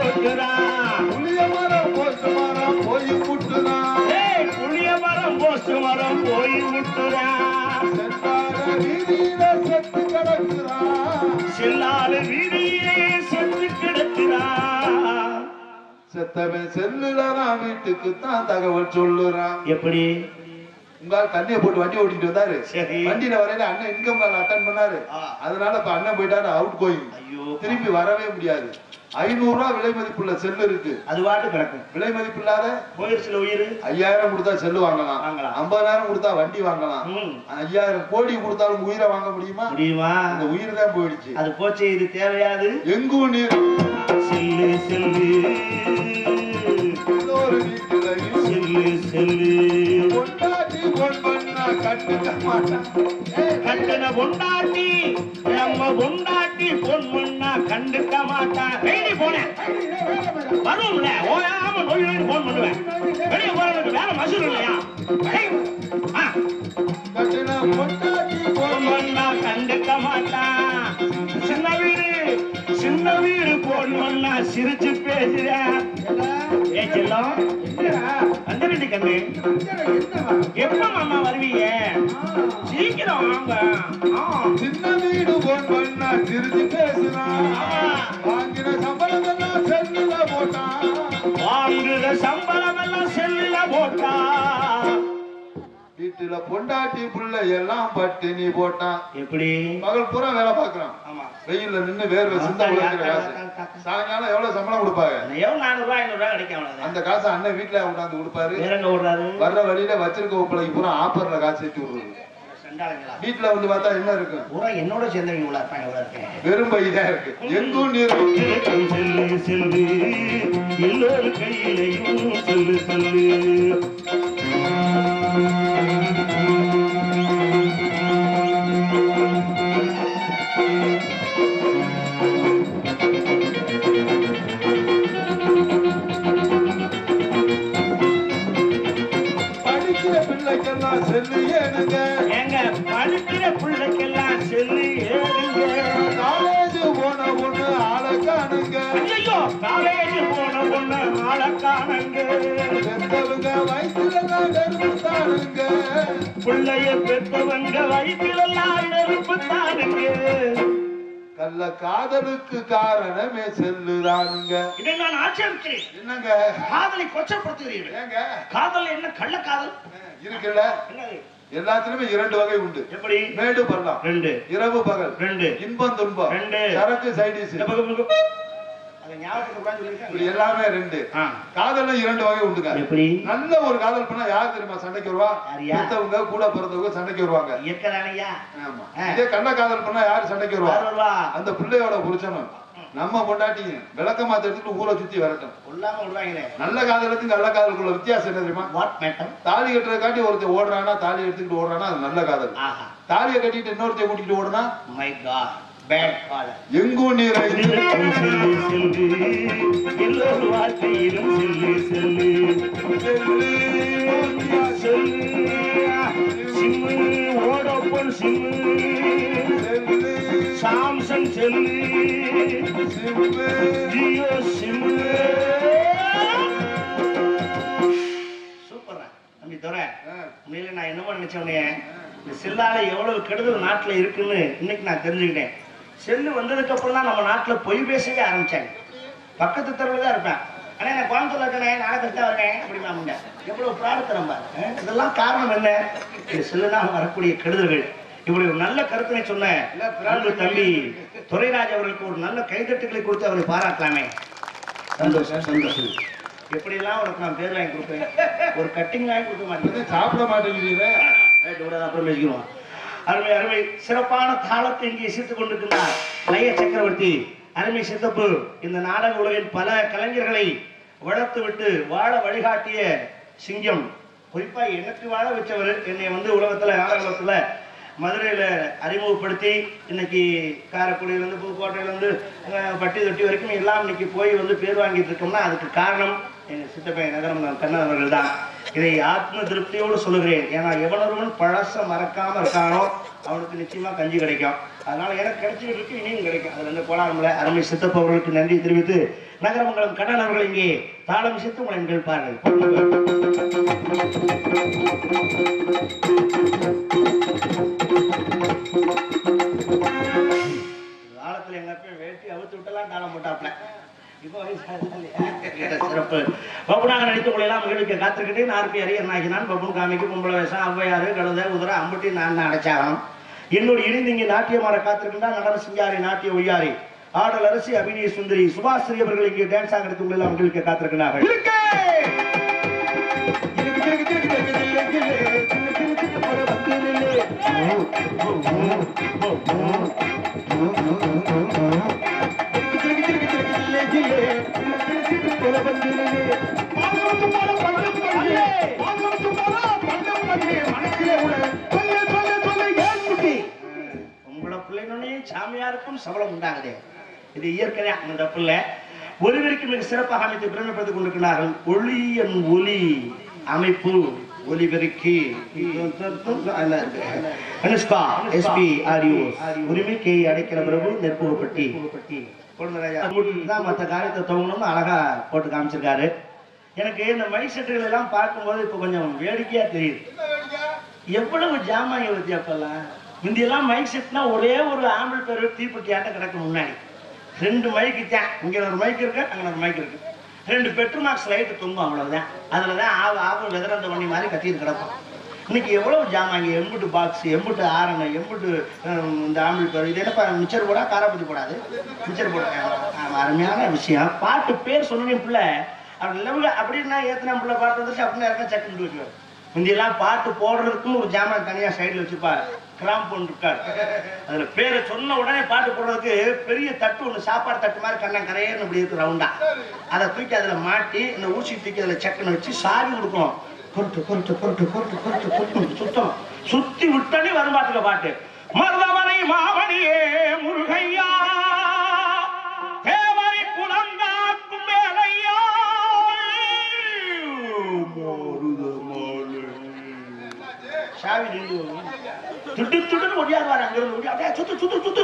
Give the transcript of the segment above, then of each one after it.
முட்டுறான் புளிய மரம் போட்டு மரம் போய் முட்டுறான் ஏய், புளிய மரம் போஸ்ட் மரம் போய் முட்டுறான் சென்றார வீதியில செத்து கிடக்குறான் செல்லாத வீதியிலே செத்து கிடக்கிறான் செத்தவன் செல்லுல நான் வீட்டுக்கு தான் தகவல் சொல்லுறான் எப்படி உங்க தண்ணியை போட்டு வண்டி ஓட்டிட்டு வந்தாரு சரி. வண்டியில வரையில அண்ணன் இன்கம் அட்டன் பண்ணாரு ஆ. அதனால இப்ப அண்ணன் போயிட்டாரு அவுட் கோயிங் ஐயோ திருப்பி வரவே முடியாது ஐநூறு ரூபாய் விலை மதிப்புள்ள செல்லு இருக்கு அது பாட்டு கிடக்கும் விலை மதிப்பு இல்லாத போயிருச்சுல உயிர் ஐயாயிரம் கொடுத்தா செல்லு வாங்கலாம் வாங்கலாம். ஐம்பதாயிரம் கொடுத்தா வண்டி வாங்கலாம் ம். ஐயாயிரம் கோடி கொடுத்தாலும் உயிரை வாங்க முடியுமா முடியுமா அந்த உயிர் தான் போயிடுச்சு அது போச்சு இது தேவையாது எங்கும் நீர் செல்லு செல்லு ஒரு வீட்டிலையும் செல்லு செல்லு கொண்டாடி பொன் பண்ணா கட்டுக்க மாட்டான் ஏய், கண்டன பொண்டாட்டி நம்ம பொண்டாட்டி பொன் மண்ணா கண்டுக்க மாட்டான் வெளியே போனேன் வரும்ல ஓயாம நோய் நோய் போன் பண்ணுவேன் வெளியே போறதுக்கு வேற மசூர் இல்லையா ஏய், ஆ, கட்டுன கொண்டாடி பொன் பொன் மண்ணா கண்டுக்க மாட்டான் சின்ன வீடு சின்ன வீடு பொன் மண்ணா சிரிச்சு பேசுறேன் ஏ செல்லம் அந்த வீட்டு கண்ணு எப்ப மாமா வருவீங்க சீக்கிரம் வாங்க ஆ. சின்ன வீடு பொன் பண்ணா சிரிச்சு பேசுறான் வாங்கின சம்பளம் எல்லாம் செல்லுல போட்டான் வாங்குற சம்பளம் எல்லாம் செல்லுல போட்டா வீட்டுல பொண்டாட்டி புள்ள எல்லாம் பட்டினி போட்டான் எப்படி பகல் பூரா வேலை பாக்குறான் ஆமா வெயில்ல நின்னு வேர்வை சிந்த உழைக்கிற காசு சாயங்காலம் எவ்வளவு சம்பளம் கொடுப்பாங்க எவ்வளவு நானூறு ரூபாய் ஐநூறு ரூபாய் கிடைக்கும் அவ்வளவுதான் அந்த காசை அண்ணன் வீட்டுல கொண்டாந்து கொடுப்பாரு வேற எங்க ஓடுறாரு வர்ற வழியில வச்சிருக்க உப்பளைக்கு பூரா ஆப்பர்ல காசு ஏற்றி விடுறது சண்டாளங்களா வீட்டுல வந்து பார்த்தா என்ன இருக்கும் பூரா என்னோட சேர்ந்தவங்க இவ்வளவு இருப்பாங்க இவ்வளவு இருக்கேன் வெறும் பைதான் இருக்கு எங்கும் நீர் செல்லு செல்லு எல்லோரு கையிலையும் செல்லு செல்லு படிக்கிற பிள்ளைக்கெல்லாம் செல்லு ஏனுங்க எங்க படிக்கிற பிள்ளைக்கெல்லாம் செல்லு ஏறுங்க காலேஜ் போன பொண்ணு ஆளை காணுங்க ஐயோ காலேஜ் போன பொண்ணு ஆளை காணுங்க பெத்தவங்க வயசுல வெறுத்தானுங்க பிள்ளைய பெற்றவங்க வயிற்றிலெல்லாம் நெருப்பு தானுங்க கள்ள காதலுக்கு காரணமே செல்லுதானுங்க இதை நான் ஆட்சேபிக்கிறேன் என்னங்க காதலை கொச்சப்படுத்துகிறீர்கள் ஏங்க காதல் என்ன கள்ள காதல் இருக்குல்ல என்னது எல்லாத்துலயுமே இரண்டு வகை உண்டு எப்படி மேடு பள்ளம் ரெண்டு இரவு பகல் ரெண்டு இன்பம் துன்பம் ரெண்டு. சரக்கு சைடிஸ் இந்த பக்கம் பக்கம். அதை ஞாபகத்துக்கு உட்கார்ந்து இப்படி சொல்லியிருக்காங்க. எல்லாமே ரெண்டு ஆ. காதல்ல இரண்டு வகை உண்டுங்க எப்படி நல்ல ஒரு காதல் பண்ணா யார் தெரியுமா சண்டைக்கு வருவா யாருயா? பெத்தவங்க கூட பிறந்தவங்க சண்டைக்கு வருவாங்க இயற்கைதானையா ஆமா ஆ. இதே கண்ண காதல் பண்ணா யாரு சண்டைக்கு வருவா யார் வருவா அந்த பிள்ளையோட புருஷனும் நம்ம பொண்டாட்டியும் விளக்கமாத்த எடுத்துட்டு ஊரை சுத்தி வரட்டும் கொல்லாம விடுவாங்களே நல்ல காதலுக்கும் நல்ல காதலுக்குள்ள வித்தியாசம் என்ன தெரியுமா வாட் மேட்டம் தாலி கட்டுறதுக்காட்டி ஒருத்தன் ஓடுறானா தாலி எடுத்துக்கிட்டு ஓடுறானா அது நல்ல காதல் ஆஹா தாலியை கட்டிட்டு இன்னொருத்தைய கூட்டிட்டு ஓடுனா மை காட் பேட் காதல் எங்கும் நீரை செல்லு செல்லு எல்லோரு வாழ்க்கையிலும் செல்லு செல்லு செல்லு சிம்மு ஓடோப்பன் sim Samsung cell Jio sim super தம்பி துறை உண்மையில நான் என்னமோ நினைச்சவனே இந்த செல்லால எவ்வளவு கெடுதல் நாட்டுல இருக்குன்னு இன்னைக்கு நான் தெரிஞ்சுக்கிட்டேன் செல்லு வந்ததுக்கு அப்புறம் தான் நம்ம நாட்டுல பொய் பேசவே ஆரம்பிச்சாங்க பக்கத்து தெருவில் தான் இருப்பேன் ஆனா நான் கோயம்புத்தூர்ல இருக்கேன் நாளை கரெக்டா வரேன் அப்படிமா முன்ன எவ்வளவு பிராடுத்தனம் பாரு அஹ் இதெல்லாம் காரணம் என்ன இந்த செல்லுனால் வரக்கூடிய கெடுதல்கள் இப்படி ஒரு நல்ல கருத்தினை சொன்ன அன்பு தம்பி துரைராஜ் அவர்களுக்கு ஒரு நல்ல கைதட்டுகளை கொடுத்து அவரை பாராட்டலாமே சந்தோஷம் சந்தோஷம் எப்படியெல்லாம் உனக்கு நான் பேர் வாங்கி கொடுப்பேன் ஒரு கட்டிங் வாங்கி கொடுக்க மாட்டேன் சாப்பிட மாட்டேங்கிறீங்க ரைட், விடாத, அப்புறம் பேசிக்கிறோம் அருமை அருமை சிறப்பான தாளத்தை இங்கே இசைத்துக் கொண்டிருக்கிறார் லய சக்கரவர்த்தி அருமை சித்தப்பு இந்த நாடக உலகில் பல கலைஞர்களை வளர்த்து விட்டு வாழ வழிகாட்டிய சிங்கம் குறிப்பா எனக்கு வாழ வச்சவர் என்னை வந்து உலகத்துல நாடக உலகத்துல மதுரையில அறிமுகப்படுத்தி இன்னைக்கு காரைக்குடியில இருந்து புதுக்கோட்டையில இருந்து அஹ், பட்டி தொட்டி வரைக்கும் எல்லாம் இன்னைக்கு போய் வந்து பேர் வாங்கிட்டு இருக்கோம்னா அதுக்கு காரணம் எங்க சித்தப்பையன் நகரம் கண்ணன் அவர்கள் தான் இதை ஆத்ம திருப்தியோடு சொல்லுகிறேன் ஏன்னா எவனொருவன் பழச மறக்காம இருக்கானோ அவனுக்கு நிச்சயமா கஞ்சி கிடைக்கும் அதனால எனக்கு கிடைச்சிட்டு இருக்கு இனியும் கிடைக்கும் அதுல இருந்து கோலாறுமலை அருமை சித்தப்ப அவர்களுக்கு நன்றி தெரிவித்து நகரமங்கலம் கண்ணன் அவர்கள் இங்கே தாளம் இசைத்து உங்களை நிகழ்ப்பார்கள் காலத்துல எங்க அப்பா வேட்டி அவுத்து விட்டெல்லாம் தாளம் போட்டாப்ல இப்போ வயசாகுதா இல்லையா? கேட்ட சிறப்பு பப்புனாக நடித்து உங்களை எல்லாம் மகிழ்விக்க காத்திருக்கிட்டே நாற்பி அரியர் நாகினான் பப்புன் காமிக்கு கும்பல வேஷம் ஔவையாறு கழுத குதிரை அம்புட்டி நான் தான் அடைச்சாகணும் என்னோடு இணைந்து இங்கே நாட்டியமாற காத்திருக்கின்றார் நடன சிங்காரி நாட்டிய ஒய்யாரி ஆடல் அரசி அபிநய சுந்தரி சுபாஸ்ரீ அவர்கள் இங்கே டான்ஸ் ஆக நடித்து உங்களை எல்லாம் மகிழ்விக்க காத்திருக்கிறார்கள் இருக்கே. இருக்கு, இருக்கு, இருக்கு, இருக்கு, இருக்கு, இருக்கு, இருக்கு, இருக்கு, இருக்கு, போல வந்து நில்லு. இருக்கு, இருக்கு, இருக்கு, இருக்கு, இருக்கு, இருக்கு, இருக்கு, போல வந்து நில்லு. பாதுகாப்பு போல பள்ளம் வந்து, பாதுகாப்பு போல பள்ளம் வந்து, மனசிலே உள்ள சொல்ல, சொல்ல, சொல்ல, ஏன் குட்டி? உங்களை பிள்ளைனே சாமியாருக்கும் சபலம் உண்டாகுதே இது இயற்கையா அந்த பிள்ளை ஒருவருக்கு மிக சிறப்பாக அமைத்து பிரமப்படுத்திக் கொண்டிருக்கிறார்கள் ஒளி என் ஒலி அமைப்பு ஒலிபெருக்கி அனுஷ்கா எஸ்பி ஆடியோ உரிமை கே அடைக்கிற பிரபு நெற்புகப்பட்டி குழந்தைராஜா தான் மற்ற காரியத்தை துவங்கணும்னு அழகா போட்டு காமிச்சிருக்காரு எனக்கு இந்த மைக் செட்டுகள் எல்லாம் பார்க்கும்போது இப்போ கொஞ்சம் வேடிக்கையா தெரியுது எவ்வளவு ஜாமான் வருது அப்பெல்லாம் முந்தியெல்லாம் மைக் செட்னா ஒரே ஒரு ஆம்பிள் பேர் தீப்பெட்டியாட்ட கிடக்கும் முன்னாடி ரெண்டு மைக்கு தான் இங்க ஒரு மைக் இருக்கு அங்க ஒரு மைக் இருக்கு ரெண்டு பெட்ரோமாக்ஸ் லைட் தொங்கும் அவ்வளவுதான் அதுல தான் ஆவு ஆவு வெதரந்த வண்டி மாதிரி கத்திட்டு கிடக்கும் இன்னைக்கு எவ்வளவு ஜாமாங்க எம்புட்டு பாக்ஸ் எம்புட்டு ஆரணை எம்புட்டு ஹம், இந்த ஆம்பிள் பேர் இது என்னப்பா மிச்சர் போடா காராப்பத்தி போடாது மிச்சர் போட ஆமா, அருமையான விஷயம் பாட்டு பேர் சொன்னேன் பிள்ளை அப்படி லெவலில் அப்படின்னா ஏத்தனை பிள்ளை பாட்டு வந்துச்சு அப்படின்னு யாருக்கா சட்டுன்னு வச்சுருவார் முந்தியெல்லாம் பாட்டு போடுறதுக்குன்னு ஒரு ஜாமான் தனியா சைடுல வச்சுப்பாரு கிராம்ப் ஒன்று இருக்காரு அதுல பேரை சொன்ன உடனே பாட்டு போடுறதுக்கு பெரிய தட்டு ஒண்ணு சாப்பாடு தட்டு மாதிரி கண்ணன் கரையன்னு இப்படி இருக்கு ரவுண்டா அதை தூக்கி அதுல மாட்டி இந்த ஊசி தூக்கி அதுல சக்குன்னு வச்சு சாவி கொடுக்கணும் பொருட்டு பொருட்டு பொருட்டு பொருட்டு பொருட்டு பொருட்டு சுத்தம் சுத்தி விட்டனே வரும் பாட்டுல பாட்டு மருதமனை மாமணியே முருகையா தேவரை குலங்காக்கும் மேலையா சாவி நின்று வரும். துட்டு துட்டுன்னு ஒடியாடுவார் அங்க இருந்து ஒடியா அப்படியே சுத்து சுத்து சுத்து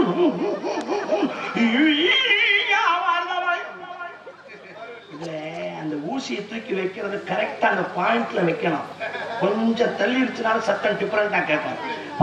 ஈயா வாழ்ந்தவன். இதுல அந்த ஊசியை தூக்கி வைக்கிறது கரெக்டா அந்த பாயிண்ட்ல வைக்கணும் கொஞ்சம் தள்ளிடுச்சுனாலும் சத்தம் டிஃபரெண்டா கேட்கும்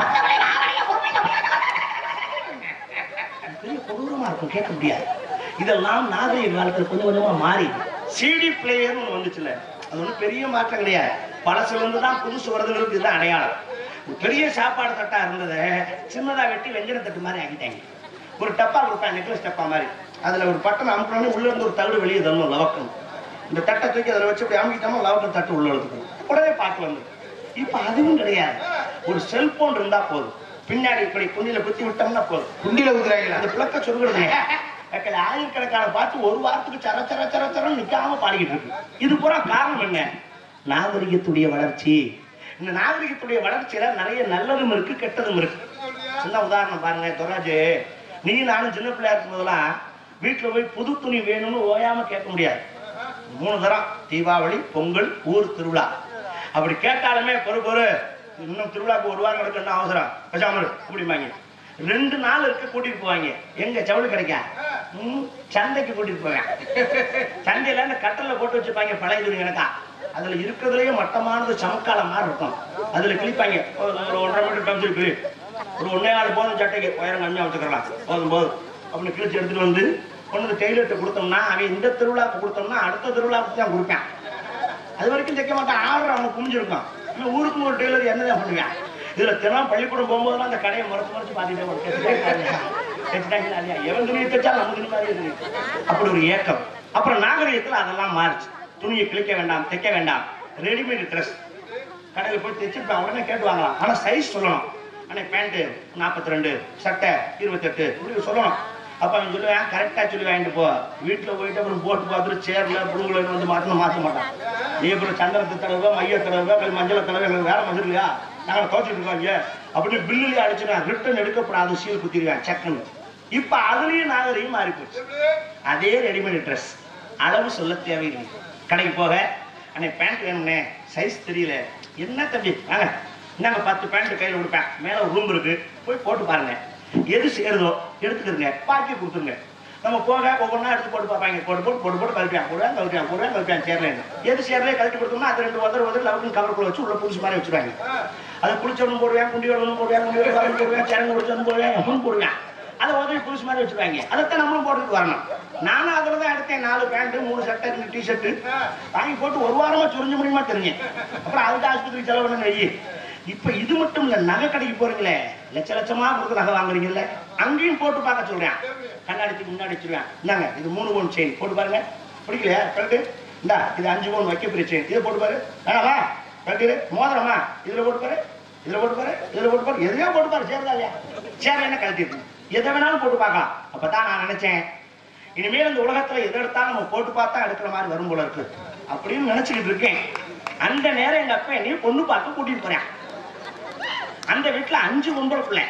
பெரிய கொடூரமா இருக்கும் கேட்க முடியாது இதெல்லாம் நாகரிக காலத்துல கொஞ்சம் கொஞ்சமா மாறி சிடி பிளேயர்னு ஒண்ணு வந்துச்சுல அது ஒன்றும் பெரிய மாற்றம் கிடையாது பழசுல இருந்து தான் புதுசு வருதுங்கிறது இதுதான் அடையாளம் ஒரு பெரிய சாப்பாடு தட்டா இருந்ததை சின்னதா வெட்டி வெஞ்சன தட்டு மாதிரி ஆக்கிட்டாங்க ஒரு டப்பா கொடுப்பாங்க நெக்லஸ் டப்பா மாதிரி அதுல ஒரு பட்டன் அமுக்கணும்னு உள்ள இருந்து ஒரு தவிடு வெளியே தரணும் லவக்கம் இந்த தட்டை தூக்கி அதில் வச்சு இப்படி அமுக்கிட்டோம்னா லவக்கம் தட்டு உள்ள எடுத்துக்கணும் உடனே பாட்டு வந்து இப்ப அதுவும் கிடையாது ஒரு செல்போன் இருந்தா போதும் பின்னாடி இப்படி குண்டில குத்தி விட்டோம்னா போதும் குண்டில ஊதுறாங்களா அந்த பிளக்க சொல்லுறது மக்கள் ஆயிரக்கணக்கான பாட்டு ஒரு வாரத்துக்கு சர சர சர சரம் நிக்காம பாடிக்கிட்டு இருக்கு இது பூரா காரணம் என்ன நாகரிகத்துடைய வளர்ச்சி இந்த நாகரிகத்துடைய வளர்ச்சியில நிறைய நல்லதும் இருக்கு கெட்டதும் இருக்கு சின்ன உதாரணம் பாருங்க துராஜு நீ நானும் சின்ன பிள்ளையா இருக்கும் போதெல்லாம் வீட்டுல போய் புது துணி வேணும்னு ஓயாம கேட்க முடியாது மூணு தரம் தீபாவளி பொங்கல் ஊர் திருவிழா அப்படி கேட்டாலுமே பொறு பொறு இன்னும் திருவிழாக்கு ஒரு வாரம் நடக்கணும் அவசரம் பேசாமல் அப்படிம்பாங்க ரெண்டு நாள் இருக்க கூட்டிட்டு போவாங்க எங்க ஜவுளி கிடைக்க ம், சந்தைக்கு கூட்டிட்டு போவேன் சந்தையில இந்த கட்டல்ல போட்டு வச்சிருப்பாங்க பழைய துணி கணக்கா அதுல இருக்கிறதுலயே மட்டமானது சமக்கால மாதிரி இருக்கும் அதுல கிழிப்பாங்க ஒரு ஒரு ஒன்றரை மீட்டர் பஞ்சு இருக்கு ஒரு ஒன்னே நாலு போதும் சட்டைக்கு உயரம் கம்மியா வச்சுக்கலாம் போதும் போதும் அப்படின்னு கிழிச்சு எடுத்துட்டு வந்து கொண்டு வந்து டெய்லர்கிட்ட கொடுத்தோம்னா அவன் இந்த திருவிழாவுக்கு கொடுத்தோம்னா அடுத்த திருவிழாவுக்கு தான் கொடுப்பேன் அது வரைக்கும் தைக்க மாட்டான் ஆர்டர் அவனுக்கு குமிஞ்சிருக்கும் இவன் ஊருக்கு ஒரு டெய்லர் என்னதான் பண்ணுவேன் இதுல தினம் பள்ளிக்கூடம் போகும்போதெல்லாம் அந்த கடையை முறைச்சு முறைச்சு பார்த்துட்டே போறோம். தைச்சிட்டாங்களா? தைச்சிட்டாங்களா இல்லையா? எவன் துணியை தைச்சா நம்ம துணி மாதிரியே இருக்கு. அப்படி ஒரு ஏக்கம் அப்புறம் நாகரிகத்துல அதெல்லாம் மாறுச்சு துணியை கிழிக்க வேண்டாம் தைக்க வேண்டாம் ரெடிமேட் ட்ரெஸ் கடையில் போய் தைச்சிருப்பான் உடனே கேட்டு வாங்கலாம் ஆனா சைஸ் சொல்லணும் அண்ணே பேண்ட் நாற்பத்தி ரெண்டு சட்டை இருபத்தெட்டு இப்படி சொல்லணும் அப்ப அவன் சொல்லுவேன் கரெக்டா சொல்லி வாங்கிட்டு போ வீட்டுல போயிட்டு அப்புறம் போட்டு பார்த்துட்டு சேர்ல புழுகுல வந்து மாத்தணும் மாத்த மாட்டான் நீ அப்புறம் சந்திரத்தை தடவை மைய தடவை கல் மஞ்சள தடவை எங்களுக்கு வேற மஞ்சள் இல்லையா நாங்க துவச்சிட்டு இருக்கோம் அப்படின்னு பில்லுலயே அடிச்சுடுவேன் ரிட்டன் எடுக்கப்படாத சீல் குத்திடுவேன் செக்குன்னு இப்ப அதுலயும் நாகரிகம் மாறி போச்சு அதே ரெடிமேட் ட்ரெஸ் அளவு சொல்ல தேவையில்லை கடைக்கு போக அண்ணே பேண்ட் வேணும்னே சைஸ் தெரியல என்ன தம்பி வாங்க இந்தாங்க பத்து பேண்ட் கையில் கொடுப்பேன் மேலே ஒரு ரூம் இருக்கு போய் போட்டு பாருங்க எது சேருதோ எடுத்துக்கிறங்க பாக்கி கொடுத்துருங்க நம்ம போக ஒவ்வொன்றா எடுத்து போட்டு பார்ப்பாங்க போட்டு போட்டு போட்டு போட்டு கழட்டியான் போடுவேன் கழட்டியான் போடுவேன் கழட்டியான் சேர்லேன்னு எது சேர்லேயே கழட்டி கொடுத்தோம்னா அது ரெண்டு உதர் உதர் லவுக்கு கவருக்குள்ள வச்சு உள்ள புதுசு மாதிரி வச்சுருவாங்க அது குளிச்சவனும் போடுவேன் குண்டி வரணும் போடுவேன் குண்டி வரணும் போடுவேன் சரங்கு குடிச்சவனும் போடுவேன் எவனும் போடுவேன் அதை உதவி புதுசு மாதிரி வச்சுருவாங்க அதைத்தான் நம்மளும் போட்டுட்டு வரணும் நானும் அதில் தான் எடுத்தேன் நாலு பேண்ட் மூணு சட்டை ரெண்டு டிஷர்ட்டு வாங்கி போட்டு ஒரு வாரமா சுரிஞ்சு முடியுமா தெரிஞ்சேன் அப்புறம் அதுக்கு ஆஸ்பத்திரி செலவு பண்ண வெயி இப்ப இது மட்டும் இல்ல நகை கடைக்கு போறீங்களே லட்ச லட்சமா கொடுத்து நகை வாங்குறீங்கல்ல அங்கேயும் போட்டு பார்க்க சொல்றேன் கண்ணாடிக்கு முன்னாடி வச்சிருவேன் இந்தாங்க இது மூணு பவுன் செயின் போட்டு பாருங்க பிடிக்கலையா கரெக்டு இந்தா இது அஞ்சு பவுன் வைக்க பெரிய செயின் இதை போட்டு பாரு வேணாவா கரெக்டு மோதிரமா இதுல போட்டு பாரு இதுல போட்டு பாரு இதுல போட்டு பாரு எதையோ போட்டு பாரு சேருதா இல்லையா சேரல என்ன கழட்டிட்டு எதை வேணாலும் போட்டு பார்க்கலாம் அப்பதான் நான் நினைச்சேன் இனிமேல் இந்த உலகத்துல எதை எடுத்தாலும் நம்ம போட்டு பார்த்தா எடுக்கிற மாதிரி வரும் போல இருக்கு அப்படின்னு நினைச்சுக்கிட்டு இருக்கேன் அந்த நேரம் எங்க அப்பா என்னையும் பொண்ணு பார்த்து கூட்டிட்டு போறேன் அந்த வீட்டுல அஞ்சு பொம்பளை பிள்ளை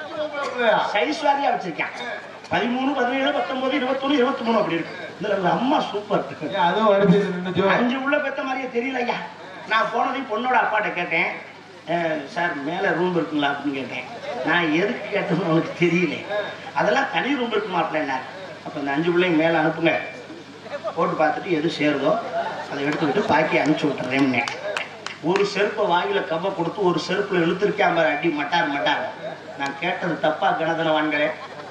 சைஸ் வாரியா வச்சிருக்கேன் பதிமூணு பதினேழு பத்தொன்பது இருபத்தொன்னு இருபத்தி மூணு அப்படி இருக்கு இதுல உங்க அம்மா சூப்பர் அதுவும் அடுத்து நின்னுச்சோ அஞ்சு உள்ள பெத்த மாதிரியே தெரியல ஐயா நான் போனதையும் பொண்ணோட அப்பாட்ட கேட்டேன் "அஹ், சார் மேல ரூம் இருக்குங்களா அப்படின்னு கேட்டேன் நான் எதுக்கு கேட்டேன்னு அவனுக்கு தெரியல அதெல்லாம் தனி ரூம் இருக்கு மாப்பிள்ள அப்ப இந்த அஞ்சு பிள்ளைங்க மேல அனுப்புங்க போட்டு பார்த்துட்டு எது சேருதோ அதை எடுத்துக்கிட்டு பாக்கி அனுப்பிச்சு விட்டுறேன்னு ஒரு செருப்பை வாயில கவ்வ கொடுத்து ஒரு செருப்புல இழுத்துருக்கேன் பாரு அடி மட்டார் மட்டார் நான் கேட்டது தப்பா கணதனவான்களே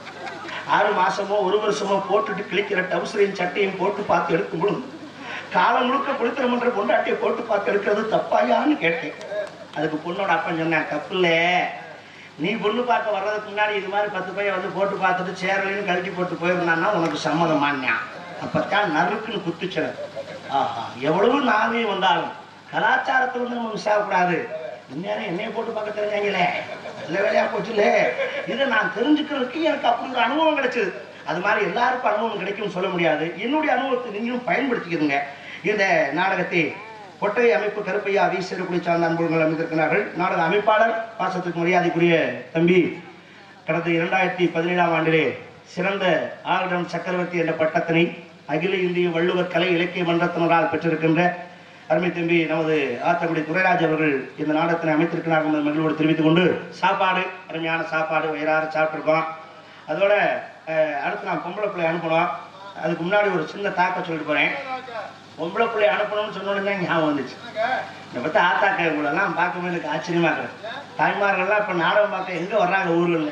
ஆறு மாசமோ ஒரு வருஷமோ போட்டுட்டு கிழிக்கிற டவுசரையும் சட்டையும் போட்டு பார்த்து எடுக்கும் பொழுது காலம் முழுக்க புளித்திரமன்ற பொண்டாட்டியை போட்டு பார்த்து எடுக்கிறது தப்பாயான்னு கேட்டேன் அதுக்கு பொண்ணோட அப்பன் சொன்னேன் தப்பு இல்ல நீ பொண்ணு பார்க்க வர்றதுக்கு முன்னாடி இது மாதிரி பத்து பையன் வந்து போட்டு பார்த்துட்டு சேரலைன்னு கழட்டி போட்டு போயிருந்தான்னா உனக்கு சம்மதமானியா அப்பத்தான் நறுக்குன்னு குத்துச்சது ஆஹா எவ்வளவு நாமே வந்தாலும் கலாச்சாரத்தை வந்து நம்ம மிஸ் ஆகக்கூடாது இந்நேரம் என்னைய போட்டு பார்க்க தெரிஞ்சாங்களே நல்ல வேலையா போச்சுல்ல இதை நான் தெரிஞ்சுக்கிறதுக்கு எனக்கு அப்படி ஒரு அனுபவம் கிடைச்சது அது மாதிரி எல்லாருக்கும் அனுபவம் கிடைக்கும்னு சொல்ல முடியாது என்னுடைய அனுபவத்தை நீங்களும் பயன்படுத்திக்கிறீங்க இந்த நாடகத்தை கொட்டை அமைப்பு கருப்பையா வி சிறுகுடி சார்ந்த அன்புகள் அமைந்திருக்கிறார்கள் நாடக அமைப்பாளர் பாசத்துக்கு மரியாதைக்குரிய தம்பி கடந்த இரண்டாயிரத்தி பதினேழாம் ஆண்டிலே சிறந்த ஆல்ரவுண்ட் சக்கரவர்த்தி என்ற பட்டத்தினை அகில இந்திய வள்ளுவர் கலை இலக்கிய மன்றத்தினரால் பெற்றிருக்கின்ற அருமை தம்பி நமது ஆத்தக்குடி துரைராஜ் அவர்கள் இந்த நாடகத்தினை அமைத்திருக்கிறார்கள் என்பதை மகிழ்வோடு தெரிவித்துக் கொண்டு சாப்பாடு அருமையான சாப்பாடு வயிறார சாப்பிட்டுருக்கோம் அதோட அஹ், அடுத்து நான் பொம்பளை பிள்ளை அனுப்பணும் அதுக்கு முன்னாடி ஒரு சின்ன தாக்க சொல்லிட்டு போறேன் பொம்பளை பிள்ளை அனுப்பணும்னு சொன்ன உடனே தான் ஞாபகம் வந்துச்சு இதை பத்தி ஆத்தாக்க இவங்களெல்லாம் பார்க்கும்போது எனக்கு ஆச்சரியமா இருக்கு தாய்மார்கள்லாம் இப்ப நாடகம் பார்க்க எங்க வர்றாங்க ஊர்ல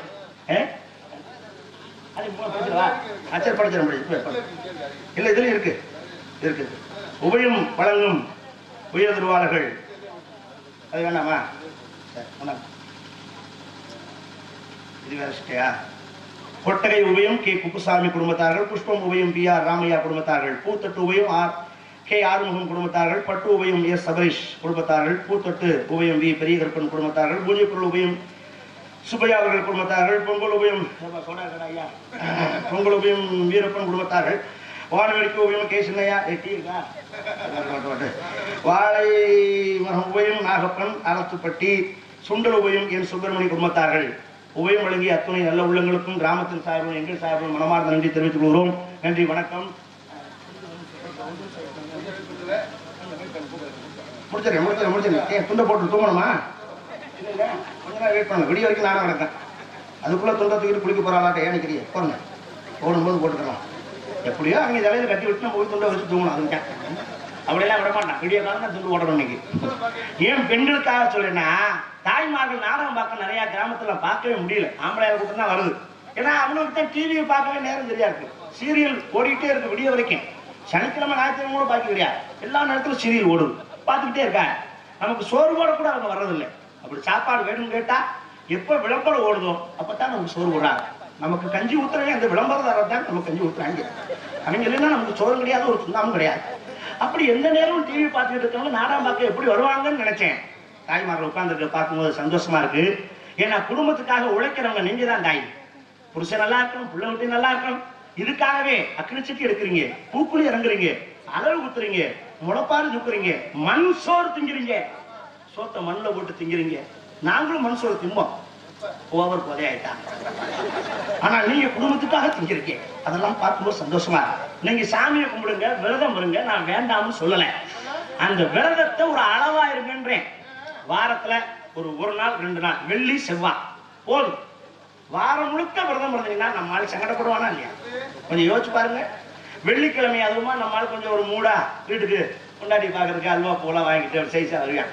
அது இப்போ படிச்சிடவா அச்சர் படிச்சிட முடியும் இல்ல இதுலயும் இருக்கு இருக்கு உபயம் வழங்கும் உயர் திருவாளர்கள் அது வேணாமா சரி, வேணாம். இது வேற ஸ்டேயா கொட்டகை உபயம் கே குப்புசாமி குடும்பத்தார்கள் புஷ்பம் உபயம் பி ஆர் ராமையா குடும்பத்தார்கள் பூத்தட்டு உபயம் ஆர் கே ஆறுமுகம் குடும்பத்தார்கள் பட்டு உபயம் எஸ் சபரீஷ் குடும்பத்தார்கள் பூத்தொட்டு உபயம் வி பெரியகருப்பன் குடும்பத்தார்கள் பூஜைப்பொருள் உபயம் சுப்பையா அவர்கள் குடும்பத்தார்கள் பொங்கல் உபயம் ஏப்பா, சோடா கடை ஐயா. பொங்கல் உபயம் வீரப்பன் குடும்பத்தார்கள் வானவெடிக்கு உபயம் கே சின்னையா ஏ, டீ இருக்கா? வாட்டு, வாட்டு, வாட்டு. வாழை மரம் உபயம் நாகப்பன் அரசுப்பட்டி சுண்டல் உபயம் என் சுப்பிரமணிய குடும்பத்தார்கள் உபயம் வழங்கிய அத்துணை நல்ல உள்ளங்களுக்கும் கிராமத்தின் சார்பிலும் எங்கள் சார்பிலும் மனமார்ந்த நன்றி தெரிவித்துக் கொள்கிறோம் நன்றி வணக்கம் முடிச்சிடறேன் முடிச்சிடறேன் முடிச்சிடறேன் ஏன் துண்டை போட்டு தூங்கணுமா இல்ல, இல்ல. கொஞ்ச நேரம் வெயிட் பண்ணுங்க விடிய வரைக்கும் நானும் கிடக்கேன் அதுக்குள்ள துண்டை தூக்கிட்டு குளிக்க போறாளாட்ட ஏன் நிற்கிறீங்க போங்க ஓடும்போது போட்டுக்கலாம் எப்படியோ அவங்க தலையில கட்டி விட்டு நம்ம போய் துண்டை வச்சு தூங்கணும் அதுக்கு அப்படியெல்லாம் விட மாட்டான் விடிய காலம் தான் துண்டு ஓடணும் இன்னைக்கு ஏன் பெண்களுக்காக சொல்லேன்னா தாய்மார்கள் நாடகம் பார்க்க நிறைய கிராமத்துல பார்க்கவே முடியல ஆம்பளையார் கூட்டம் தான் வருது ஏன்னா அவனுக்கு தான் டிவியை பார்க்கவே நேரம் சரியா இருக்கு சீரியல் ஓடிட்டே இருக்கு விடிய வரைக்கும் சனிக்கிழமை ஞாயிற்றுக்கிழமை கூட பார்க்க கிடையாது எல்லா நேரத்திலும் சீரியல் ஓடுது பார்த்துக்கிட்டே இருக்காங்க நமக்கு சோறு போட கூட அவங்க வர்றதில்லை அப்படி சாப்பாடு வேணும்னு கேட்டா எப்ப விளம்பரம் ஓடுதோ அப்பதான் நமக்கு சோறு போடுறாங்க நமக்கு கஞ்சி ஊத்துறவங்க அந்த விளம்பரதாரர் தான் நமக்கு கஞ்சி ஊத்துறாங்க அவங்க இல்லைன்னா நமக்கு சோறு கிடையாது ஒரு சுண்ணாமும் கிடையாது அப்படி எந்த நேரமும் டிவி பார்த்துக்கிட்டு இருக்கவங்க நாடகம் பார்க்க எப்படி வருவாங்கன்னு நினைச்சேன் தாய்மார்கள் உட்கார்ந்துருக்க பார்க்கும்போது சந்தோஷமா இருக்கு ஏன்னா குடும்பத்துக்காக உழைக்கிறவங்க நீங்க தான் தாய் புருஷன் நல்லா இருக்கணும் புள்ள குட்டி நல்லா இருக்கணும் இதுக்காகவே அக்கடிச்சிட்டு எடுக்கிறீங்க பூக்குழி இறங்குறீங்க அளவு குத்துறீங்க முளைப்பாறு தூக்குறீங்க மண் சோறு திங்கிறீங்க சோத்தை மண்ணில் போட்டு திங்கிறீங்க நாங்களும் மண் சோறு திம்போம் ஓவர் புதையாயிட்டாங்க ஆனா நீங்க குடும்பத்துக்காக திங்கிறீங்க அதெல்லாம் பார்க்கும்போது சந்தோஷமா இருக்கு. நீங்க சாமியை கும்பிடுங்க விரதம் இருங்க நான் வேண்டாம்னு சொல்லல அந்த விரதத்தை ஒரு அளவா இருங்கன்றேன் வாரத்துல ஒரு ஒரு நாள் ரெண்டு நாள் வெள்ளி செவ்வாய் போதும் வாரம் முழுக்க விரதம் இருந்தீங்கன்னா நம்ம ஆள் சங்கடப்படுவானா இல்லையா கொஞ்சம் யோசிச்சு பாருங்க வெள்ளிக்கிழமை அதுவுமா நம்ம ஆள் கொஞ்சம் ஒரு மூடா வீட்டுக்கு கொண்டாடி பார்க்கறதுக்கு அல்வா பூலாம் வாங்கிட்டு ஒரு சைஸா வருவான்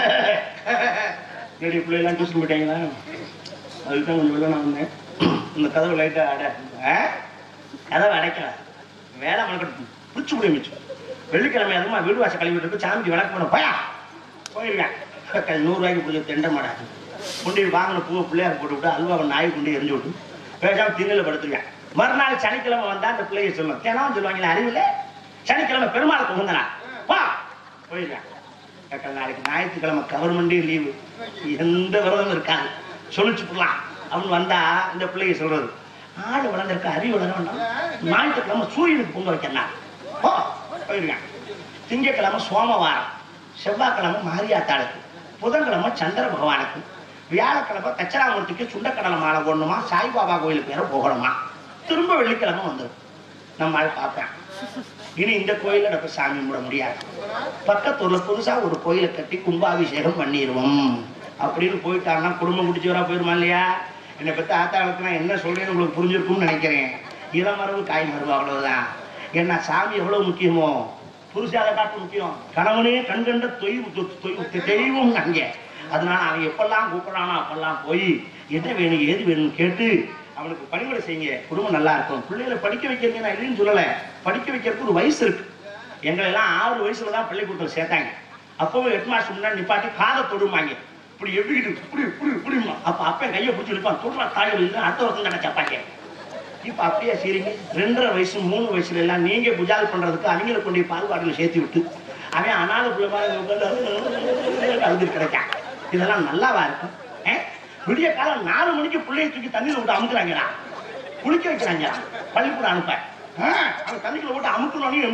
ரெடி பிள்ளைலாம் டியூஷன் போயிட்டாங்களா அதுக்கு தான் கொஞ்சம் வெளில நான் வந்தேன் இந்த கதவு லைட்டா அட ஆ? கதவை அடைக்கல வேலை மனக்கட்டு பிடிச்சு முடிய மிச்சம் வெள்ளிக்கிழமை அதுமா வீடு வாசல் கழுவிட்டு இருக்கு சாமிக்கு விளக்கு பண்ண போயா போயிருக்கேன் நூறு ரூபாய்க்கு பிடிச்ச தெண்டை மாடா கொண்டு போய் வாங்கின பூவை பிள்ளையார் போட்டு விட்டு அல்வாவை நாய் கொண்டு எரிஞ்சு விட்டு பேசாம திண்ணில படுத்துருவேன் மறுநாள் சனிக்கிழமை வந்தா அந்த பிள்ளைய சொல்லும் தினம் சொல்லுவாங்களே அறிவில்ல சனிக்கிழமை பெருமாளுக்கு உகந்தனா வா போயிருக்கேன் கேட்டா, நாளைக்கு ஞாயிற்றுக்கிழமை கவர்மெண்டே லீவு எந்த விரதம் இருக்காது சொல்லிச்சு போடலாம் அவன் வந்தா இந்த பிள்ளைய சொல்றது ஆடு வளர்ந்துருக்க அறிவு வளர வேண்டாம் ஞாயிற்றுக்கிழமை சூரியனுக்கு பொங்க வைக்கிறேன் ஓ போயிருக்கேன் திங்கட்கிழமை சோமவாரம் செவ்வாய்க்கிழமை மாரியாத்தாளுக்கு புதன்கிழமை சந்திர பகவானுக்கு வியாழக்கிழமை தச்சராமூர்த்திக்கு சுண்டக்கடலை மாலை போடணுமா சாய்பாபா கோயிலுக்கு வேற போகணுமா திரும்ப வெள்ளிக்கிழமை வந்துடும் நம்ம ஆள் பார்ப்பேன் இனி இந்த கோயில நம்ம சாமி கும்பிட முடியாது பக்கத்தூர்ல புதுசா ஒரு கோயிலை கட்டி கும்பாபிஷேகம் பண்ணிடுவோம் அப்படின்னு போயிட்டாங்கன்னா குடும்பம் முடிச்சு வரா போயிருமா இல்லையா என்னை பத்தி ஆத்தாளுக்கு நான் என்ன சொல்றேன்னு உங்களுக்கு புரிஞ்சிருக்கும்னு நினைக்கிறேன் இளமரவு காய் மரபு அவ்வளவுதான் ஏன்னா சாமி எவ்வளவு முக்கியமோ புருஷால காட்டு முக்கியம் கணவனே கண்கண்ட தொய்வு தொ- தொய்வு தெய்வம் அங்கே அதனால அவன் எப்பெல்லாம் கூப்பிடுறானோ அப்பெல்லாம் போய் என்ன வேணும் ஏது வேணும்னு கேட்டு அவனுக்கு பணிவிடை செய்யுங்க குடும்பம் நல்லா இருக்கும் பிள்ளைகளை படிக்க வைக்கிறீங்க நான் இல்லைன்னு சொல்லலை படிக்க வைக்கிறதுக்கு ஒரு வயசு இருக்கு எங்களை எல்லாம் ஆறு வயசுல தான் பள்ளிக்கூடத்தில் சேர்த்தாங்க அப்பவே ஹெட் மாஸ்டர் முன்னாடி நிப்பாட்டி காதை தொடுமாங்க இப்படி எப்படி இப்படி இப்படி இப்படிமா அப்ப அப்பன் கையை பிடிச்சி நிற்பான் தொடுறா தாயம் இல்லை அடுத்த வருஷம் தானே சப்பாங்க இப்ப அப்படியே சரிங்க ரெண்டரை வயசு மூணு வயசுல எல்லாம் நீங்க புஜால் பண்றதுக்கு அவங்களை கொண்டு போய் பால்வாடியில் சேர்த்து விட்டு அவன் அனாத பிள்ளை மாதிரி உட்கார்ந்து அழுது கிடைக்கான் இதெல்லாம் நல்லாவா இருக்கும் ஆ? விடிய காலம் நாலு மணிக்கு பிள்ளைய தூக்கி தண்ணியில விட்டு அமுக்குறாங்கடா குளிக்க வைக்கிறாங்க பள்ளிக்கூடம் அனுப்ப ஆ, அவன் தண்ணிக்குள்ள விட்டு அமுக்கணும்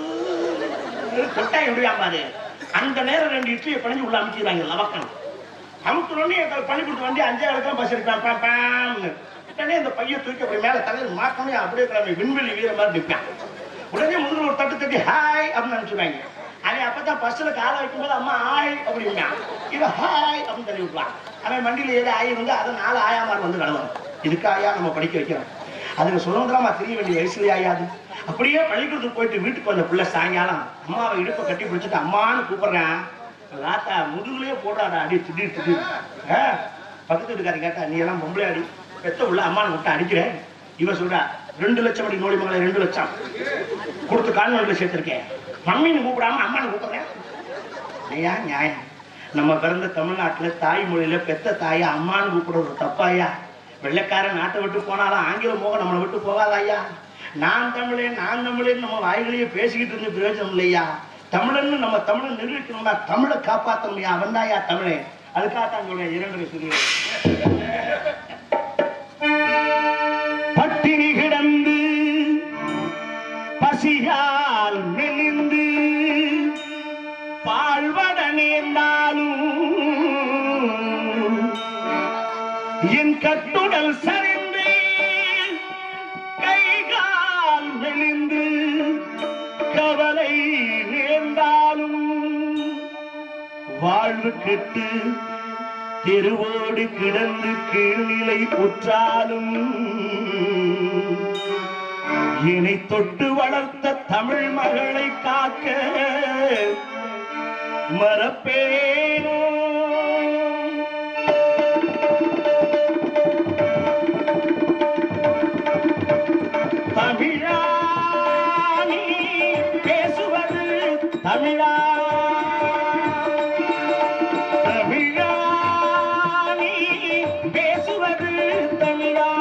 கொட்டாய் எப்படியா பாரு அந்த நேரம் ரெண்டு இட்லியை பிணைஞ்சு உள்ள அமுக்கிறாங்க லவக்கணும் அமுக்கணும்னு பள்ளிக்கூடத்து வந்து அஞ்சாவது தான் பஸ் எடுப்பான் பாம் பாம்னு உடனே இந்த பையன் தூக்கி அப்படி மேல தலையில் மாட்டணும் அப்படியே கிளம்பி விண்வெளி வீர மாதிரி நிற்பான் உடனே முதல்ல ஒரு தட்டு தட்டி ஹாய் அப்படின்னு நினைச்சுவாங்க அவன் அப்பதான் பஸ்ல காலை வைக்கும்போது அம்மா ஹாய் அப்படின்னா இவன் ஹாய் அப்படின்னு தள்ளி விட்டுலாம் அவன் வண்டியில ஏதோ ஆயி வந்து அதை நாலு ஆயாமார் வந்து கடவுள் இதுக்கு ஆயா நம்ம படிக்க வைக்கிறோம் அதுக்கு சுதந்திரமா தெரிய வேண்டிய வயசுல ஆயாது அப்படியே பள்ளிக்கூடத்துக்கு போயிட்டு வீட்டுக்கு வந்த பிள்ளை சாயங்காலம் அம்மாவை இடுப்பை கட்டி பிடிச்சிட்டு அம்மான்னு கூப்பிடுறேன் ராத்தா முதுகுலயே போடுறாடா அடி திடீர் திடீர் ஆ, பக்கத்து வீட்டுக்காரி கேட்டா நீ எல்லாம் பொம்பளை அடி பெத்த உள்ள அம்மான்னு விட்டு அடிக்கிறேன் இவ சொல்றா ரெண்டு லட்சம் அடி நோடி மகளை ரெண்டு லட்சம் கொடுத்து கான்வென்ட்ல சேர்த்திருக்கேன் மம்மின்னு கூப்பிடாம அம்மான்னு கூப்பிடுறேன் ஐயா நியாயம் நம்ம பிறந்த தமிழ்நாட்டுல தாய்மொழியில பெத்த தாயை அம்மான்னு கூப்பிடுறது தப்பாயா வெள்ளைக்காரன் நாட்டை விட்டு போனாலும் ஆங்கில மோகம் நம்மளை விட்டு போகாதா ஐயா நான் தமிழன் நான் தமிழன் நம்ம வாய்களையே பேசிக்கிட்டு இருந்து பிரயோஜனம் இல்லையா தமிழன்னு நம்ம தமிழன் நிரூபிக்கணும்னா தமிழை காப்பாற்றணும்யா அவன்தாயா தமிழன் அதுக்காகத்தான் சொல்றேன் இரண்டு சிறு பட்டினி கிடந்து பசியால் மெலிந்து பாழ்வட நேர்ந்தாலும் என் கட்டுடல் சரிந்து கைகால் மெலிந்து கவலை நேர்ந்தாலும் வாழ்வு கெட்டு தெருவோடு கிடந்து கீழ்நிலை உற்றாலும் என்னை தொட்டு வளர்த்த தமிழ் மகளை காக்க மறப்பேனோ தமிழா நீ பேசுவது தமிழா தமிழா நீ பேசுவது தமிழா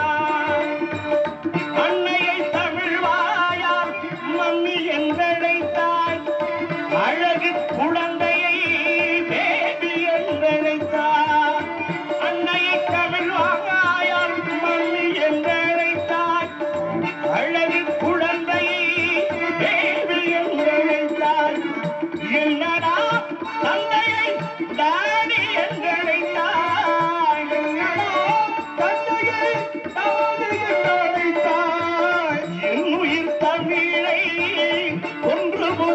அன்னையை தமிழ் வாயால் மம்மி என்றழைத்தாய் அழகு குழந்தையை பேபி என்றழைத்தாய் அன்னையை தமிழ் வாயால் மம்மி என்றழைத்தாய் அழகு குழந்தையை பேபி என்றழைத்தாய் என்னடா தந்தையை டாடி என்றழைத்தாய் என்னடா தந்தையை டாடி என்றழைத்தாய் என் உயிர் தமிழை கொன்று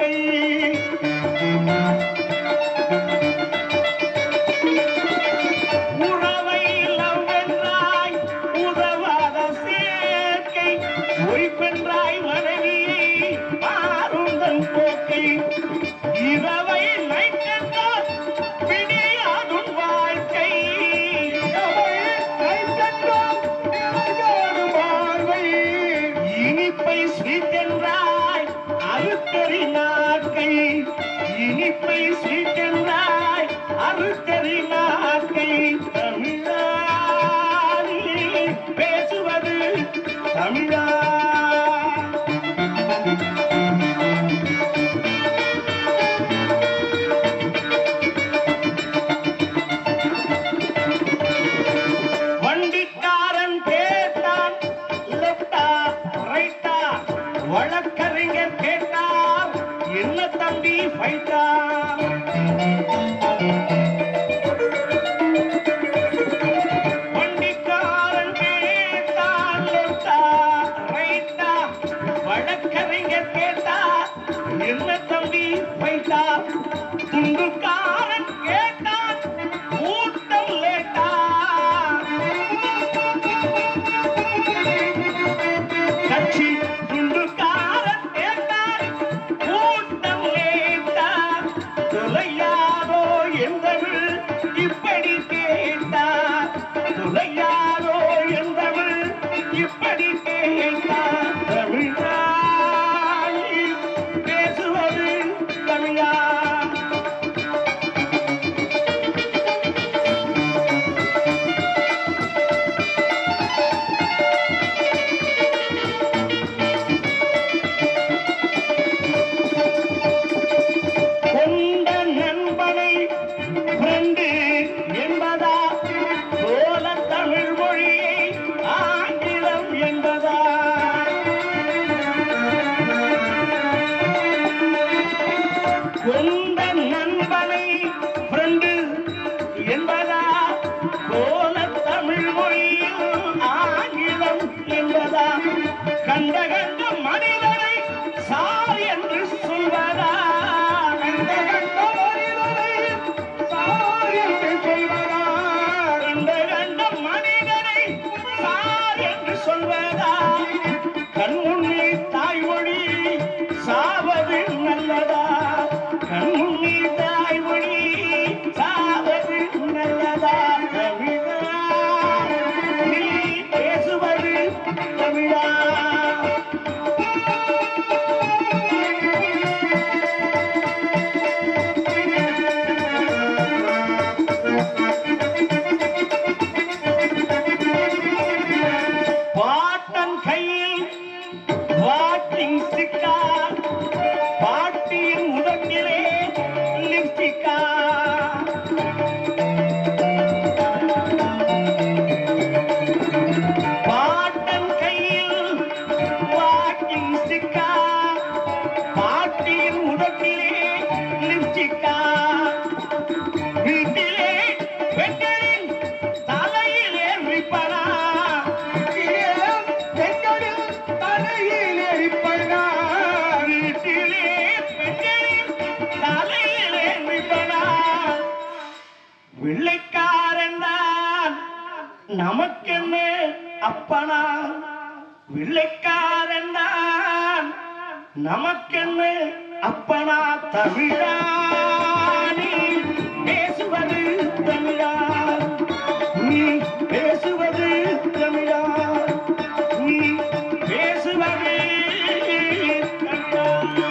வாழ்க்கை உறவை லவ்வென்றாய் உதவாத சேர்க்கை ஒய்பென்றாய் மனைவியை மாறுந்தன் போக்கை இரவை நைட்டென்றால் விடியாதும் வாழ்க்கை இனிப்பை ஸ்வீட் என்றாய் அறுத்தறி நாக்கை இனிப்பை ஸ்வீட் என்றாய் அறுத்தறி நாக்கை தமிழாரி பேசுவது தமிழா வண்டிக்காரன் கேட்டான் லெப்டா ரைட்டா வழக்கறிஞர் கேட்டார் என்ன தம்பி ஃபைட்டா வண்டிக்காரன் கேட்டான் லெப்டா ரைட்டா வழக்கறிஞர் கேட்டார் என்ன தம்பி ஃபைட்டா துண்டுக்காரன் கேட்டான் கூட்டம் லேட்டா கட்சி துண்டுக்காரன் கேட்டார் கூட்டம் கேட்டார் துளையாரோ என்பவள் இப்படி கேட்டார் துளையாரோ என்பவள் இப்படி கேட்டார் தமிழாய் பேசுவது தமிழா கொண்ட நண்பனை ஃப்ரெண்டு என்பதா சோழ தமிழ் மொழியை ஆங்கிலம் என்பதா கொண்ட நண்பனை ஃப்ரெண்டு என்பதா சோழ தமிழ் மொழியில் ஆங்கிலம் என்பதா கண்ட கண்ட மனிதனை சார் என்று சொல்வதா கண்ட கண்ட மனிதனை சார் என்று சொல்வதா கண்ட கண்ட மனிதனை சார் என்று சொல்வதா கண்முன்னே தாய்மொழி சாவது நல்லதா கண்முன்னே தாய்மொழி சாவது நல்லதா தமிழா நீ பேசுவது தமிழா பாட்டன் கையில் வாட்டிங் ஸ்டிக்கா பாட்டியின் உதட்டிலே லிப்டிக்கா பாட்டன் கையில் வாட்டிங் ஸ்டிக்கா பாட்டியின் உதட்டிலே லிப்டிக்கா வீட்டிலே பெண்களின் தலையிலே ரிப்பனா பெண்களின் தலையிலே ரிப்பனா வீட்டிலே பெண்களின் தலையிலே ரிப்பனா வெள்ளைக்காரன் தான் நமக்கென்ன அப்பனா வெள்ளைக்காரன் தான் நமக்கென்ன அப்பனா தமிழா நீ பேசுவது தமிழா நீ பேசுவது தமிழா நீ பேசுவது தமிழா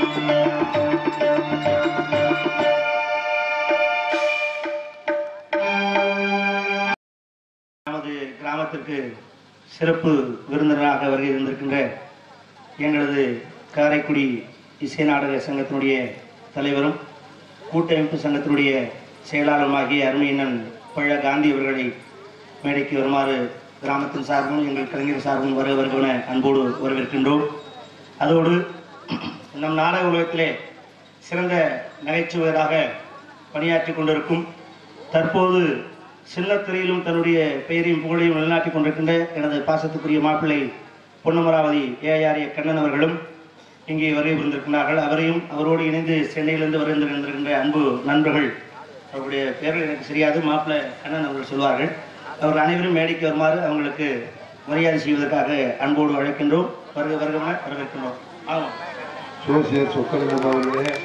நமது கிராமத்திற்கு சிறப்பு விருந்தினராக வருகை இருந்திருக்கின்ற எங்களது காரைக்குடி இசை நாடக சங்கத்தினுடைய தலைவரும் கூட்டமைப்பு சங்கத்தினுடைய செயலாளருமாகிய அருமையண்ணன் பழ காந்தி அவர்களை மேடைக்கு வருமாறு கிராமத்தின் சார்பும் எங்கள் கலைஞர் சார்பும் வர வருகவன அன்போடு வரவேற்கின்றோம் அதோடு நம் நாடக உலகத்திலே சிறந்த நகைச்சுவையராக பணியாற்றி கொண்டிருக்கும் தற்போது சின்னத்திரையிலும் தன்னுடைய பெயரையும் புகழையும் நிலைநாட்டிக் கொண்டிருக்கின்ற எனது பாசத்துக்குரிய மாப்பிள்ளை பொன்னமராவதி ஏஆர்ஏ கண்ணன் அவர்களும் இங்கே வருகை புரிந்திருக்கிறார்கள் அவரையும் அவரோடு இணைந்து சென்னையிலிருந்து வருகின்ற அன்பு நண்பர்கள் அவருடைய பெயர்கள் எனக்கு தெரியாது மாப்பிள்ளை கண்ணன் அவர்கள் சொல்வார்கள் அவர்கள் அனைவரும் மேடைக்கு வருமாறு அவங்களுக்கு மரியாதை செய்வதற்காக அன்போடு அழைக்கின்றோம் வருக வருகமாக வரவேற்கின்றோம் ஆமாம் சோசியர் சொக்கலிங்கம் அவர்களே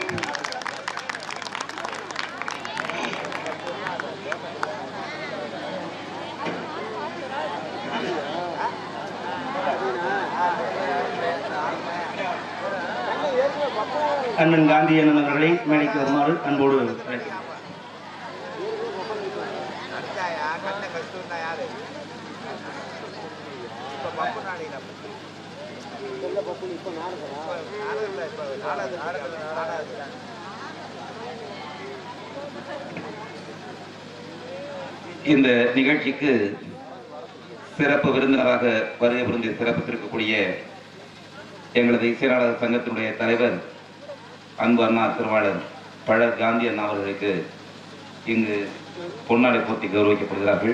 அண்ணன் காந்தி அண்ணன் அவர்களை மேடைக்கு வருமாறு அன்போடு அழைக்கிறோம் அடிச்சாயா கண்ணை கஷ்டம் யாரு இப்ப பப்பு நாடினா இப்ப நாடகம் இப்ப நாடகம் நாடகம் இந்த நிகழ்ச்சிக்கு சிறப்பு விருந்தினராக வருகை புரிந்து சிறப்பித்திருக்கக்கூடிய எங்களது இசையாளர் சங்கத்தினுடைய தலைவர் அன்பு அண்ணா திருவாளர் பழ காந்தி அண்ணா அவர்களுக்கு இங்கு பொன்னாடை போர்த்தி கௌரவிக்கப்படுகிறார்கள்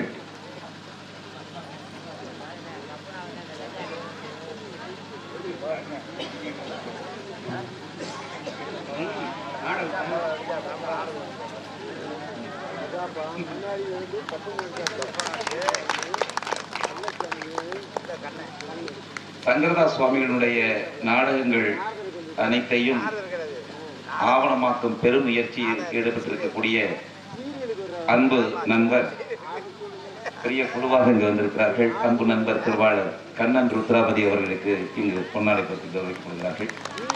சங்கரதாஸ் சுவாமிகளுடைய நாடகங்கள் அனைத்தையும் ஆவணமாக்கும் பெரும் முயற்சியில் ஈடுபட்டிருக்கக்கூடிய அன்பு நண்பர் பெரிய குழுவாக இங்கு வந்திருக்கிறார்கள் அன்பு நண்பர் திருவாளர் கண்ணன் ருத்ராபதி அவர்களுக்கு இங்கு பொன்னாடை பற்றி கௌரவிக்கப்படுகிறார்கள்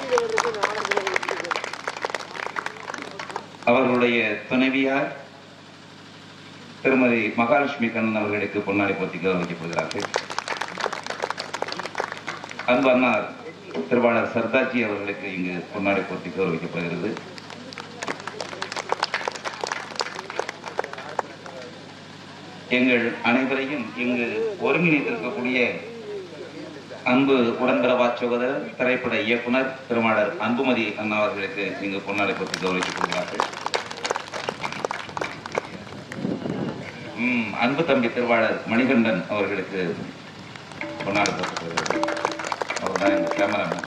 அவர்களுடைய துணைவியார் திருமதி மகாலட்சுமி கண்ணன் அவர்களுக்கு பொன்னாடை பற்றி கௌரவிக்கப்படுகிறார்கள் அன்பு அண்ணார் திருவாளர் சர்தார்ஜி அவர்களுக்கு இங்கு பொன்னாடை போர்த்தி கௌரவிக்கப்படுகிறது எங்கள் அனைவரையும் இங்கு ஒருங்கிணைத்திருக்கக்கூடிய அன்பு உடன்பிறவா சகோதரர் திரைப்பட இயக்குனர் திருமாளர் அன்புமதி அண்ணா அவர்களுக்கு இங்கு பொன்னாடை போர்த்தி கௌரவிக்கப்படுகிறார்கள் ம், அன்பு தம்பி திருவாளர் மணிகண்டன் அவர்களுக்கு பொன்னாடை போர்த்தி அவர்தான் எங்கள் கேமராமேன்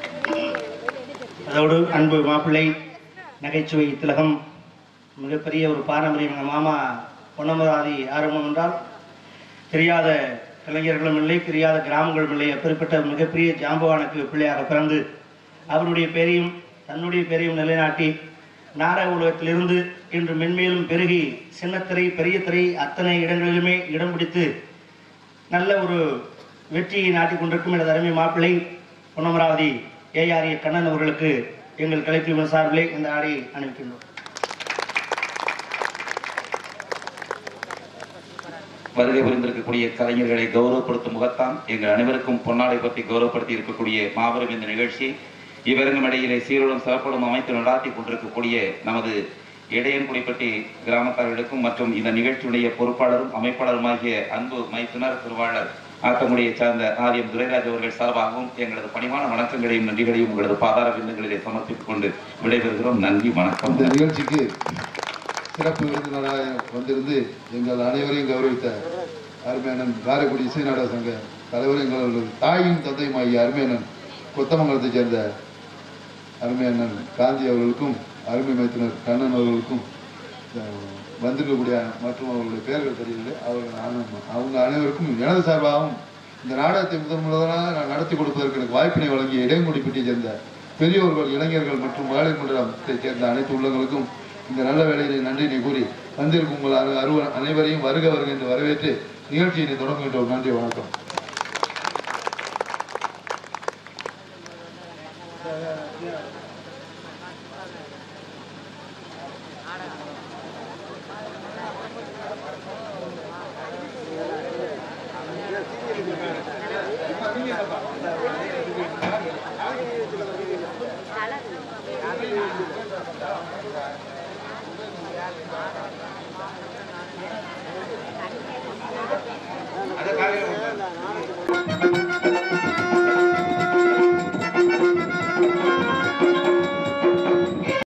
அதோடு அன்பு மாப்பிள்ளை நகைச்சுவை திலகம் மிகப்பெரிய ஒரு பாரம்பரியம் எங்கள் மாமா பொன்னமராதி ஆரம்பம் என்றால் தெரியாத கலைஞர்களும் இல்லை தெரியாத கிராமங்களும் இல்லை அப்பேற்பட்ட மிகப்பெரிய ஜாம்பவானுக்கு பிள்ளையாக பிறந்து அவருடைய பேரையும் தன்னுடைய பேரையும் நிலைநாட்டி நாடக உலகத்திலிருந்து இன்று மென்மேலும் பெருகி சின்னத்திரை பெரிய திரை அத்தனை இடங்களிலுமே இடம் பிடித்து நல்ல ஒரு வெற்றியை நாட்டிக் கொண்டிருக்கும் எனது அருமை மாப்பிள்ளை பொன்னமராவதி ஏஆரிய கண்ணன் அவர்களுக்கு எங்கள் கலைக்குழுவின் சார்பிலே இந்த ஆடையை அணிவிக்கின்றோம் வருகை புரிந்திருக்கக்கூடிய கலைஞர்களை கௌரவப்படுத்தும் முகத்தான் எங்கள் அனைவருக்கும் பொன்னாடை பற்றி கௌரவப்படுத்தி இருக்கக்கூடிய மாபெரும் இந்த நிகழ்ச்சி இவருங்கும் இடையிலே சீரோடும் சிறப்போடும் அமைத்து நடாத்தி கொண்டிருக்கக்கூடிய நமது இடையன்குடிப்பட்டி கிராமத்தார்களுக்கும் மற்றும் இந்த நிகழ்ச்சியுடைய பொறுப்பாளரும் அமைப்பாளருமாகிய அன்பு மைத்துனர் திருவாளர் ஆத்தங்குடியை சார்ந்த ஆரியம் துரைராஜ் அவர்கள் சார்பாகவும் எங்களது பணிவான வணக்கங்களையும் நன்றிகளையும் உங்களது பாதார விருந்துகளிலே சமர்ப்பித்துக் கொண்டு விடைபெறுகிறோம் நன்றி வணக்கம் இந்த நிகழ்ச்சிக்கு சிறப்பு விருந்தினராக வந்திருந்து எங்கள் அனைவரையும் கௌரவித்த அருமையானன் காரைக்குடி இசை நாடக சங்க தலைவர் எங்களது தாயும் தந்தையுமாகிய அருமையானன் கொத்தமங்கலத்தைச் சேர்ந்த அருமையானன் காந்தி அவர்களுக்கும் அருமை மைத்தினர் கண்ணன் அவர்களுக்கும் அஹ், வந்திருக்கக்கூடிய மற்றும் அவர்களுடைய பெயர்கள் தெரியவில்லை அவர்கள் ஆன- அவங்க அனைவருக்கும் எனது சார்பாகவும் இந்த நாடகத்தை முதன் முதலாக நான் நடத்தி கொடுப்பதற்கு எனக்கு வாய்ப்பினை வழங்கிய இடையங்குடிப்பட்டியை சேர்ந்த பெரியோர்கள் இளைஞர்கள் மற்றும் மகளிர் மன்றத்தைச் சேர்ந்த அனைத்து உள்ளங்களுக்கும் இந்த நல்ல வேலையிலே நன்றினை கூறி வந்திருக்கும் உங்கள் அரு- அருவ- அனைவரையும் வருக வருக என்று வரவேற்று நிகழ்ச்சியினை தொடங்குகின்றோம் நன்றி வணக்கம்